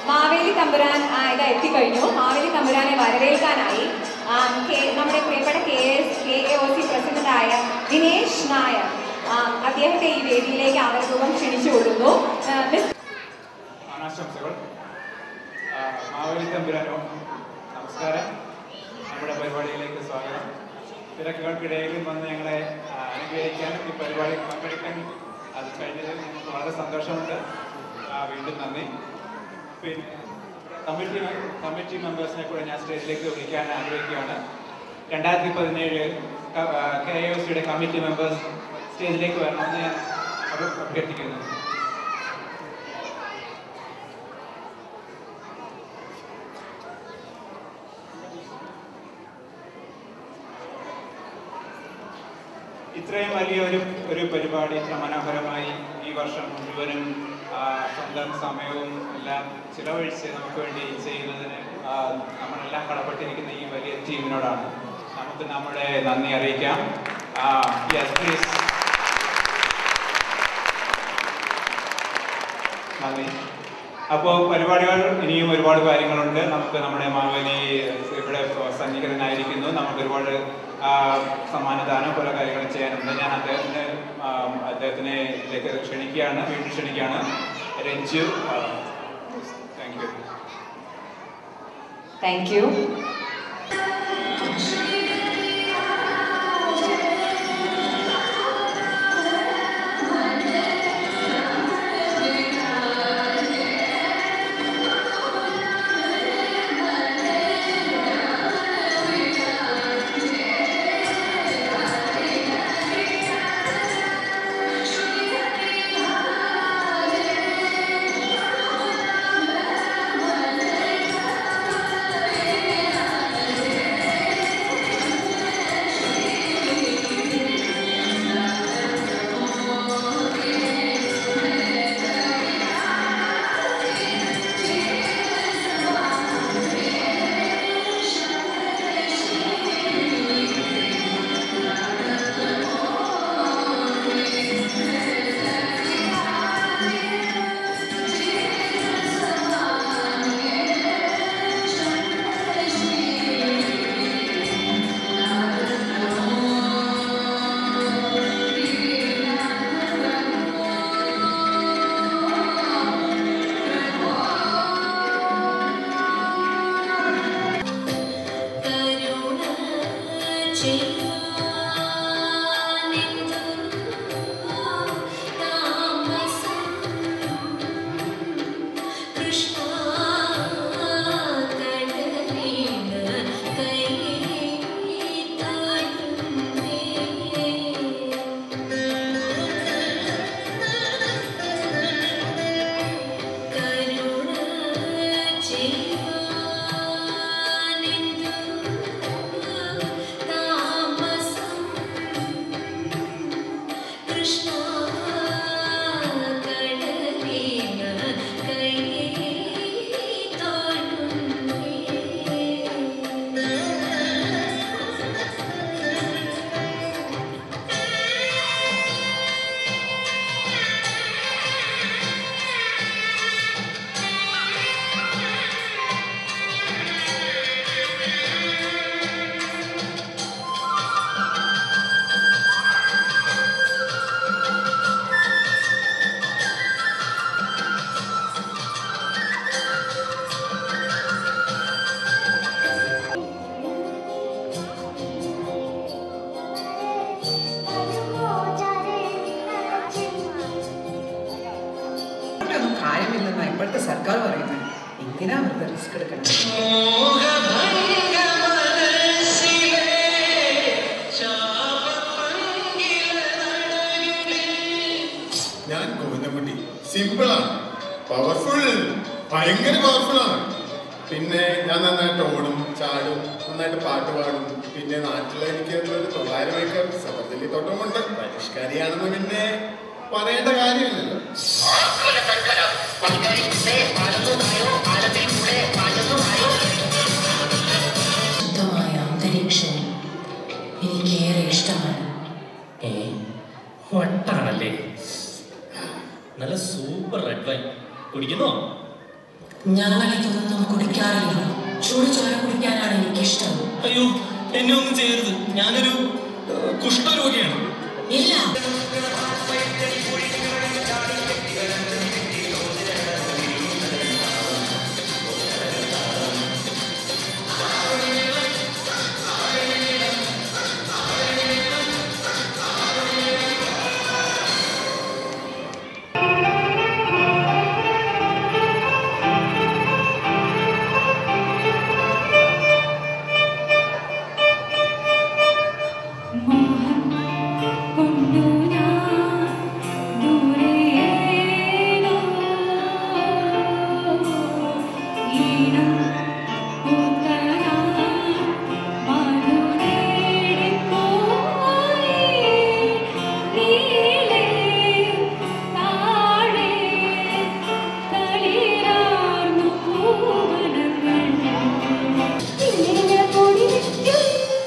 മാവേലി തമ്പുരാൻ ആ, ഇത് എത്തിക്കഴിഞ്ഞു മാവേലി തമ്പുരാനെ വരവേൽക്കാനായി ആ, കെ- നമ്മുടെ പ്രിയപ്പെട്ട K S K A O C പ്രസിഡന്റായ ദിനേശ് നായർ ആ, അദ്ദേഹത്തെ ഈ വേദിയിലേക്ക് ആദരപൂർവ്വം ക്ഷണിച്ചു കൊടുക്കുന്നു ആ, മിസ് ഓണാശംസകൾ ആ, മാവേലി തമ്പുരാനോ നമസ്കാരം നമ്മുടെ പരിപാടിയിലേക്ക് സ്വാഗതം തിരക്കുകൾക്കിടയിലും വന്ന് ഞങ്ങളെ ആ, അനുഗ്രഹിക്കാനും ഈ പരിപാടിയിൽ പങ്കെടുക്കാൻ അത് കഴിഞ്ഞതിൽ ഞങ്ങൾക്ക് വളരെ സന്തോഷമുണ്ട് ആ, വീണ്ടും നന്ദി പിന്നെ കമ്മിറ്റി കമ്മിറ്റി മെമ്പേഴ്സിനെ കൂടെ ഞാൻ സ്റ്റേജിലേക്ക് വിളിക്കാൻ ആഗ്രഹിക്കുകയാണ് രണ്ടായിരത്തി പതിനേഴ് കെ ഐ ഒ സിയുടെ കമ്മിറ്റി മെമ്പേഴ്സ് സ്റ്റേജിലേക്ക് വരണമെന്ന് ഞാൻ അഭ്യ- അഭ്യർത്ഥിക്കുന്നു ഇത്രയും വലിയ ഒരു ഒരു പരിപാടി ഇത്ര മനോഹരമായി ഈ വർഷം മുഴുവനും ആ, സ്വന്തം സമയവും എല്ലാം ചിലവഴിച്ച് നമുക്ക് വേണ്ടി ചെയ്യുന്നതിന് ആ, നമ്മളെല്ലാം കടപ്പെട്ടിരിക്കുന്ന ഈ വലിയ ടീമിനോടാണ് നമുക്ക് നമ്മുടെ നന്ദി അറിയിക്കാം യെസ് പ്ലീസ് നന്ദി അപ്പോൾ പരിപാടികൾ ഇനിയും ഒരുപാട് കാര്യങ്ങളുണ്ട് നമുക്ക് നമ്മുടെ മാവേലി ഇവിടെ സന്നിഹിതനായിരിക്കുന്നു നമുക്ക് ഒരുപാട് ആ, സമ്മാനദാനം പല കാര്യങ്ങളും ചെയ്യാനുണ്ട് ഞാൻ അദ്ദേഹത്തിന് ആ, അദ്ദേഹത്തിനെ ഇതിലേക്ക് ക്ഷണിക്കുകയാണ് വീണ്ടും ക്ഷണിക്കുകയാണ് Ranju thank you thank you ഒന്നും കാര്യമില്ലെന്നാ ഇപ്പോഴത്തെ സർക്കാർ പറയുന്നത് എന്തിനാ വെറുതെ റിസ്ക് എടുക്കണം ഞാൻ ഗോവിന്ദൻകുട്ടി സിമ്പിളാണ് പവർഫുൾ ഭയങ്കര പവർഫുൾ ആണ് പിന്നെ ഞാൻ നന്നായിട്ട് ഓടും ചാടും നന്നായിട്ട് പാട്ട് പാടും പിന്നെ നാട്ടിലെ എനിക്ക് ഒരു തൊള്ളായിരം ഏക്കർ സമർദ്ദലി തോട്ടമുണ്ട് പരിഷ്കാരിയാണെന്ന് പിന്നെ പറയേണ്ട കാര്യമില്ലല്ലോ ശുദ്ധമായ അന്തരീക്ഷം എനിക്കേറെ ഇഷ്ടമാണ് ഏ വട്ടാണല്ലേ നല്ല സൂപ്പർ റെഡ് വൈൻ കുടിക്കുന്നോ ഞങ്ങളിതൊന്നും കുടിക്കാറില്ല ചൂട് ചോര കുടിക്കാനാണ് എനിക്കിഷ്ടം അയ്യോ എന്നെ ഒന്നും ചെയ്യരുത് ഞാനൊരു ഏഹ്, കുഷ്ഠരോഗിയാണ് ഇല്ല മോഹം കൊണ്ടു ഞാൻ ദൂരേതോ ഈണം പൂത്തനാം മധുരേടിപ്പോയി നീളേ താഴെ തളിരാർന്നു പൂവനങ്ങൾ ഇങ്ങനെ പൊടിക്കും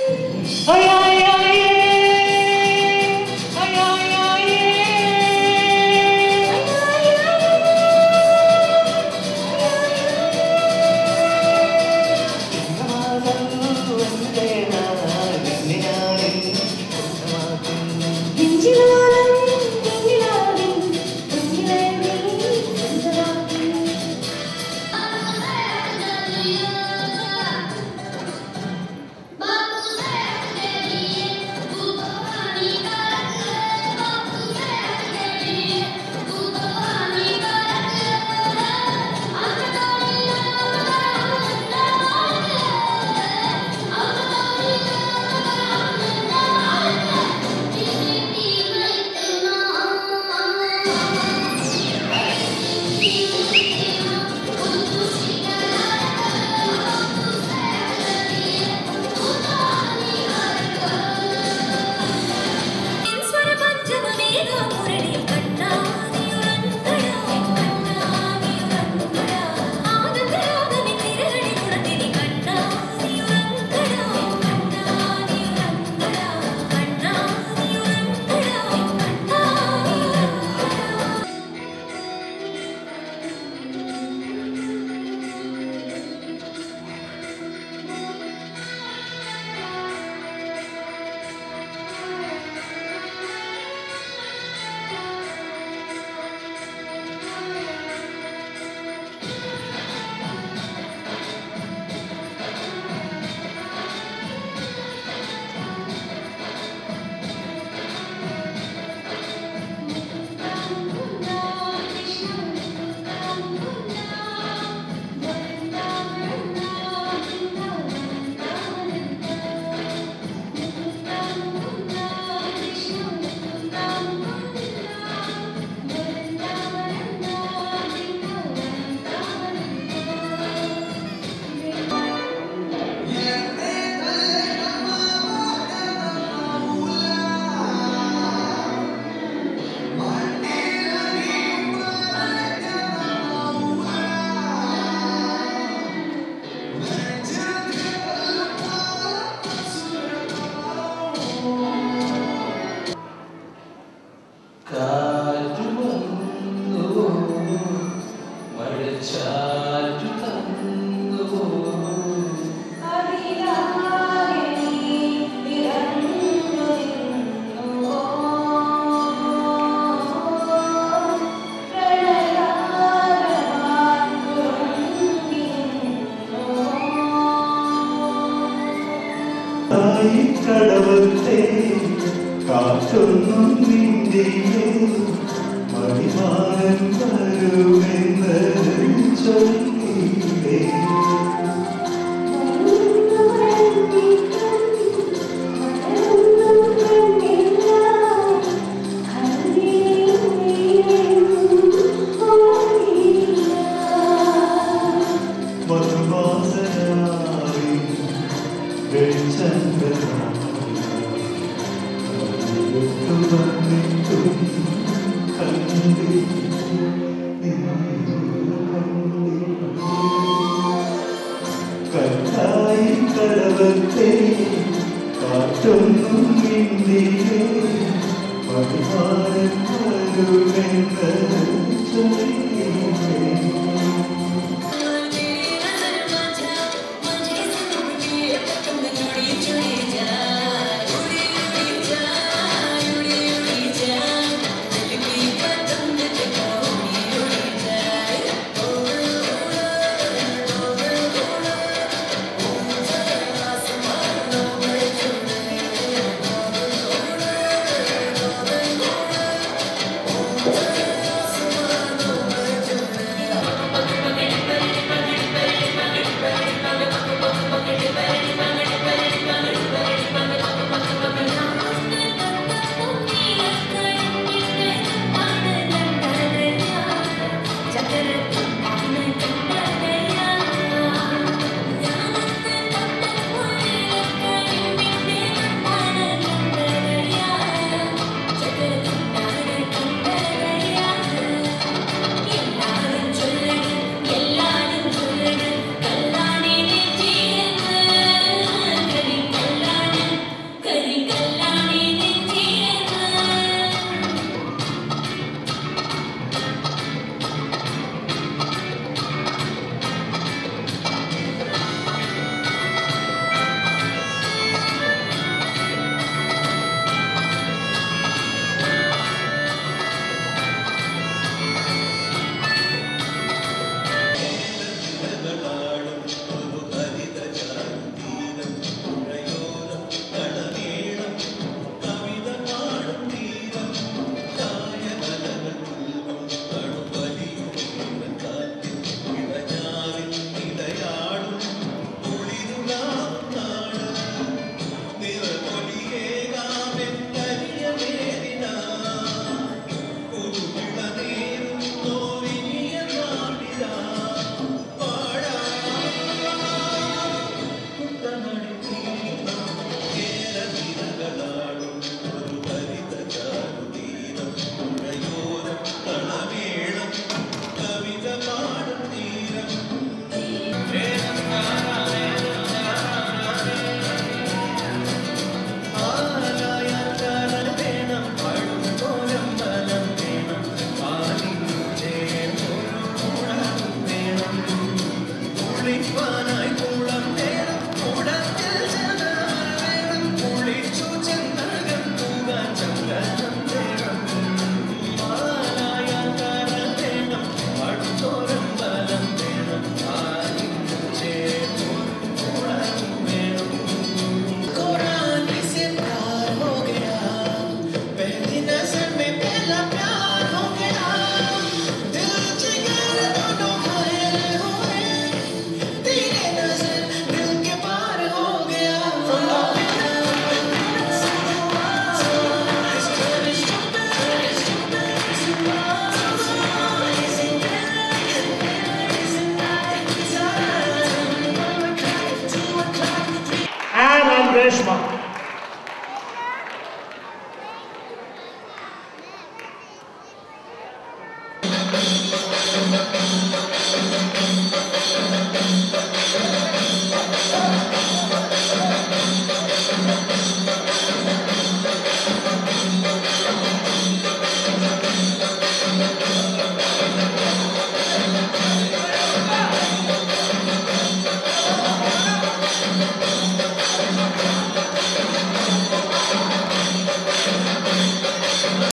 കാറ്റു വന്നുവോ മഴച്ചാറ്റു തന്നുവോ കടവത്തെ കാറ്റൊന്നും നിന്റെയോ മണിമാരൻ വരുമെന്ന് ചൊല്ലിയില്ലേ മധുവാസനായി വെളിച്ചങ്കനായി വന്നിട്ടും കണ്ടില്ല കട്ടായി കടവത്തെ കാറ്റൊന്നും ഇന്ത്യയെ പതിമാരൻ വരുമെന്ന് ചൊല്ലിയില്ലേ കുളിക്കുവാനായി കുളം വേണം കുളത്തിൽ ജലം വേണം കുളിച്ചു ചെന്നകം പോകാൻ ചന്ദനം വേണം മാലായ കര വേണം അടുത്തോരം ബലം വേണം ആലിംഗം ചേർന്നൊരു കുളം വേണം कुरान से प्यार हो गया पहली नजर में पहला प्यार हो गया दिल जिगर दोनों घायल हुए तेरे नजर दिल के पार हो गया And I'm Reshma.